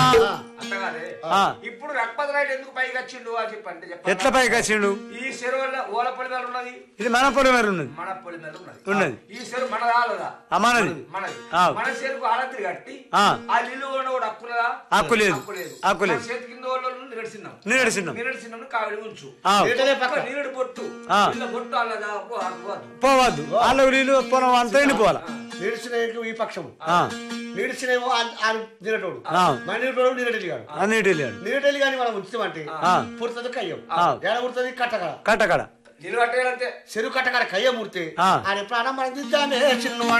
అట్టగానే ఆ. ఇప్పుడు రక్పతి రైట్ ఎందుకు పైకి వచ్చిండు అని చెప్పండి చెప్పండి. ఎట్ల పైకి వచ్చిండు ఈ చెరువుల ఓలపల్లి మీద ఉన్నది ఇది మన పొడి మీద ఉన్నది మన పొలి మీద ఉన్నది ఉన్నది. ఈ చెరువు మన రాలదా ఆ, మనది మనది ఆ. మన చెరుకు ఆడత్రి కట్టి ఆ. ఆ నీళ్ళు కూడా కూడా అప్పులదా హక్కు లేదు. హక్కు లేదు హక్కు లేదు. మన చేతి కింద వాళ్ళు నిరసిన్నాం నిరసిన్నాం. నిరసిన్నాం కావిడి ఉంచు ఆ. నీటనే పక్క నీరుడు పొట్టు ఆ. ఇళ్ళ పొట్టు అలా దాపు ఆడుకోవద్దు పోవద్దు వాళ్ళ నీళ్ళు పొలం అంతా ఎండిపోవాలా నీడిచిన ఈ పక్షము ఆ, నీడిచినేమో ఆయన తినటోడు ఆ. మన నీటోడు నీరెడ్డి గాడు అన్నిటి వెళ్ళాడు నీరెడ్డి కానీ మనం ఉంచామంటే ఆ. పుడుతుంది కయ్యం ఆ. ఏడ పుడుతుంది కట్టకడ కట్టకడ నీళ్ళు కట్టేయాలంటే చెరువు కట్టకడ కయ్యం ముడితే ఆ. ఆయన ప్రాణం మనం దిద్దామే చిన్నవాడు